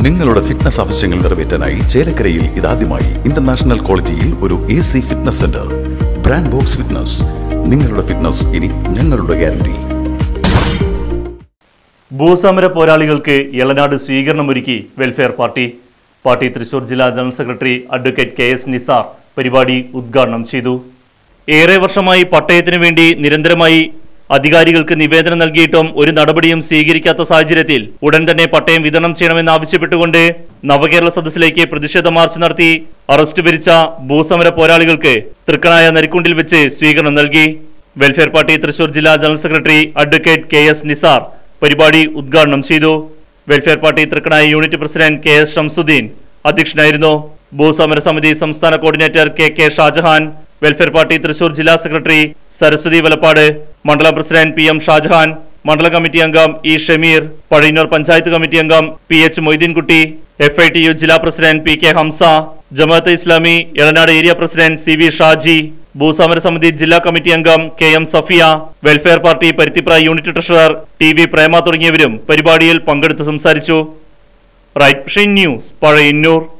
നിങ്ങളുടെ ഫിറ്റ്നസ് ആവശ്യങ്ങൾ നിറവേറ്റാനായി ചേലക്കരയിൽ ഇതാദ്യമായി ഇന്റർനാഷണൽ ക്വാളിറ്റിയിൽ ഒരു A C fitness centre brand box fitness നിങ്ങളുടെ ഫിറ്റ്നസ് ഇനി ഞങ്ങളുടെ ഗ്യാരണ്ടി ഭൂസമര പോരാളികൾക്ക് എളനാട് സ്വീകരണമൊരുക്കി വെൽഫെയർ പാർട്ടി പാർട്ടി തൃശൂർ ജില്ലാ general secretary advocate K S Nisar പരിപാടി ഉദ്ഘാടനം ചെയ്തു ഏറെ വർഷമായി പട്ടയത്തിനു വേണ്ടി നിരന്തരമായി അധികാരികൾക്ക് നിവേദനം നൽകിയിട്ടും ഒരു നടപടിയും സ്വീകരിക്കാത്ത സാഹചര്യത്തിൽ ഉടൻ തന്നെ പട്ടയം വിതരണം ചെയ്യണമെന്ന് ആവശ്യപ്പെട്ടുകൊണ്ട് നവകേരള സദസ്സിലേക്ക് പ്രതിഷേധ മാർച്ച് നടത്തി അറസ്റ്റ് വരിച്ച ഭൂസമര പോരാളികൾക്ക് തൃക്കണായ നരിക്കുണ്ടിൽ വെച്ച് സ്വീകരണം നൽകി വെൽഫെയർ പാർട്ടി തൃശൂർ ജില്ലാ general secretary advocate K S Nisar പരിപാടി ഉദ്ഘാടനം ചെയ്തു welfare party Thrikkanaya unit president K S Shamsuddin അധ്യക്ഷനായിരുന്നു ഭൂസമര സമിതി സംസ്ഥാന coordinator K K Shajahan welfare party Thrissur ജില്ലാ സെക്രട്ടറി സരസ്വതി വലപ്പാട് മണ്ഡലം പ്രസിഡന്റ് പി എം ഷാജഹാൻ മണ്ഡല കമ്മിറ്റി അംഗം ഇ ഷമീർ പഴയന്നൂർ പഞ്ചായത്ത് കമ്മിറ്റി അംഗം P H Moideenkutty F I T U ജില്ലാ president P K Hamsa Jamaate Islami Elanad area president C V Shaji ഭൂസമര സമിതി ജില്ലാ കമ്മിറ്റി അംഗം K M Safiya welfare party Paruthipra unit treasurer T V Prema തുടങ്ങിയവരും പരിപാടിയിൽ പങ്കെടുത്ത് സംസാരിച്ചു റൈറ്റ് ന്യൂസ് പഴയന്നൂർ